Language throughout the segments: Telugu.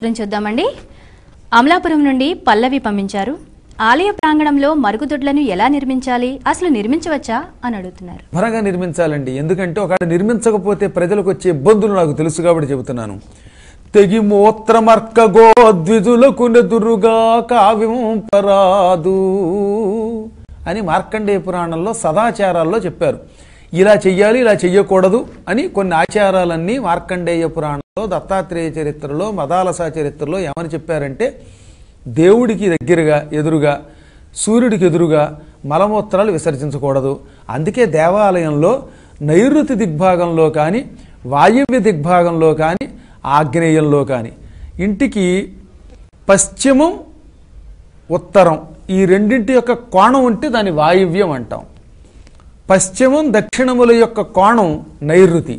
గురించి చూద్దామండి అమలాపురం నుండి పల్లవి పంపించారు ఆలయ ప్రాంగణంలో మరుగుదొడ్లను ఎలా నిర్మించాలి అసలు నిర్మించవచ్చా అని అడుగుతున్నారు శుభ్రంగా నిర్మించాలండి ఎందుకంటే ఒకవేళ నిర్మించకపోతే ప్రజలకు వచ్చే ఇబ్బందులు నాకు తెలుసు కాబట్టి చెబుతున్నాను తెగి మూత్రమర్కగో ద్విజులకు నెదురుగా కావ్యం పరాదు అని మార్కండేయ పురాణంలో సదాచారాల్లో చెప్పారు ఇలా చెయ్యాలి ఇలా చెయ్యకూడదు అని కొన్ని ఆచారాలన్నీ మార్కండేయ పురాణంలో దత్తాత్రేయ చరిత్రలో మదాలస చరిత్రలో ఏమని చెప్పారంటే దేవుడికి దగ్గరగా ఎదురుగా సూర్యుడికి ఎదురుగా మలమూత్రాలు విసర్జించకూడదు అందుకే దేవాలయంలో నైరుతి దిగ్భాగంలో కానీ వాయువ్య దిగ్భాగంలో కానీ ఆగ్నేయంలో కానీ ఇంటికి పశ్చిమం ఉత్తరం ఈ రెండింటి యొక్క కోణం ఉంటే దాన్ని వాయువ్యం అంటాం పశ్చిమం దక్షిణముల యొక్క కోణం నైరుతి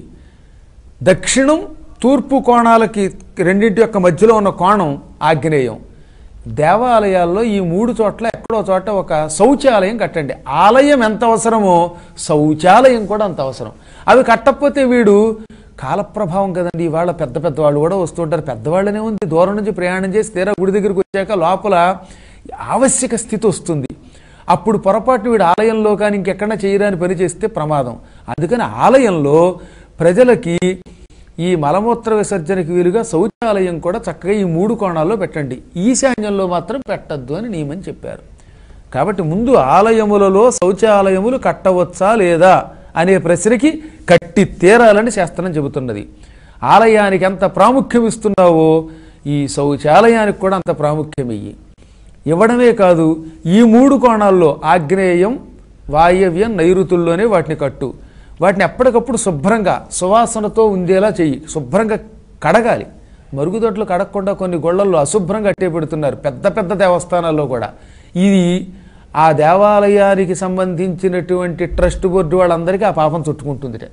దక్షిణం తూర్పు కోణాలకి రెండింటి యొక్క మధ్యలో ఉన్న కోణం ఆగ్నేయం దేవాలయాల్లో ఈ మూడు చోట్ల ఎక్కడో చోట ఒక శౌచాలయం కట్టండి ఆలయం ఎంత అవసరమో శౌచాలయం కూడా అంత అవసరం అవి కట్టకపోతే వీడు కాలప్రభావం కదండి ఇవాళ పెద్ద పెద్ద వాళ్ళు కూడా వస్తుంటారు పెద్దవాళ్ళనే ఉంది దూరం నుంచి ప్రయాణం చేసి తీరా గుడి దగ్గరికి వచ్చాక లోపల ఆవశ్యక స్థితి వస్తుంది అప్పుడు పొరపాటు వీడు ఆలయంలో కానీ ఇంకెక్కడా చేయరాని పని చేస్తే ప్రమాదం అందుకని ఆలయంలో ప్రజలకి ఈ మలమూత్ర విసర్జనకి వీలుగా శౌచాలయం కూడా చక్కగా ఈ మూడు కోణాల్లో పెట్టండి ఈశాన్యంలో మాత్రం పెట్టద్దు అని నియమని చెప్పారు కాబట్టి ముందు ఆలయములలో శౌచాలయములు కట్టవచ్చా లేదా అనే ప్రశ్నకి కట్టి తీరాలని శాస్త్రం చెబుతున్నది ఆలయానికి ఎంత ప్రాముఖ్యం ఇస్తున్నావో ఈ శౌచాలయానికి కూడా అంత ప్రాముఖ్యం ఇయ్యి ఇవ్వడమే కాదు ఈ మూడు కోణాల్లో ఆగ్నేయం వాయవ్యం నైరుతుల్లోనే వాటిని కట్టు వాటిని ఎప్పటికప్పుడు శుభ్రంగా సువాసనతో ఉండేలా చెయ్యి శుభ్రంగా కడగాలి మరుగుదొడ్లు కడగకుండా కొన్ని గొళ్ళల్లో అశుభ్రంగా అట్టే పెడుతున్నారు పెద్ద పెద్ద దేవస్థానాల్లో కూడా ఇది ఆ దేవాలయానికి సంబంధించినటువంటి ట్రస్ట్ బోర్డు వాళ్ళందరికీ ఆ పాపం చుట్టుకుంటుంది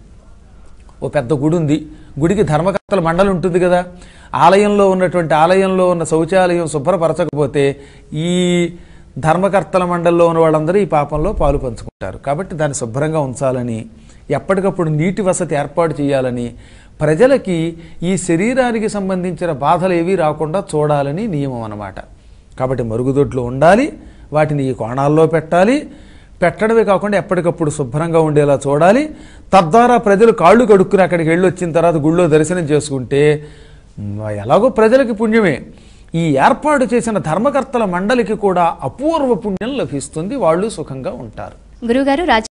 ఓ పెద్ద గుడి ఉంది గుడికి ధర్మకర్తల మండలి ఉంటుంది కదా ఆలయంలో ఉన్నటువంటి ఆలయంలో ఉన్న శౌచాలయం శుభ్రపరచకపోతే ఈ ధర్మకర్తల మండలిలో ఉన్న వాళ్ళందరూ ఈ పాపంలో పాలు పంచుకుంటారు కాబట్టి దాన్ని శుభ్రంగా ఉంచాలని ఎప్పటికప్పుడు నీటి వసతి ఏర్పాటు చేయాలని ప్రజలకి ఈ శరీరానికి సంబంధించిన బాధలు ఏవీ రాకుండా చూడాలని నియమం అన్నమాట కాబట్టి మరుగుదొడ్లు ఉండాలి వాటిని ఈ కోణాల్లో పెట్టాలి పెట్టడమే కాకుండా ఎప్పటికప్పుడు శుభ్రంగా ఉండేలా చూడాలి తద్వారా ప్రజలు కాళ్ళు కడుక్కుని అక్కడికి వెళ్ళి వచ్చిన తర్వాత గుళ్ళో దర్శనం చేసుకుంటే మ, ఎలాగో ప్రజలకి పుణ్యమే ఈ ఏర్పాటు చేసిన ధర్మకర్తల మండలికి కూడా అపూర్వ పుణ్యం లభిస్తుంది వాళ్ళు సుఖంగా ఉంటారు గురుగారు రాజ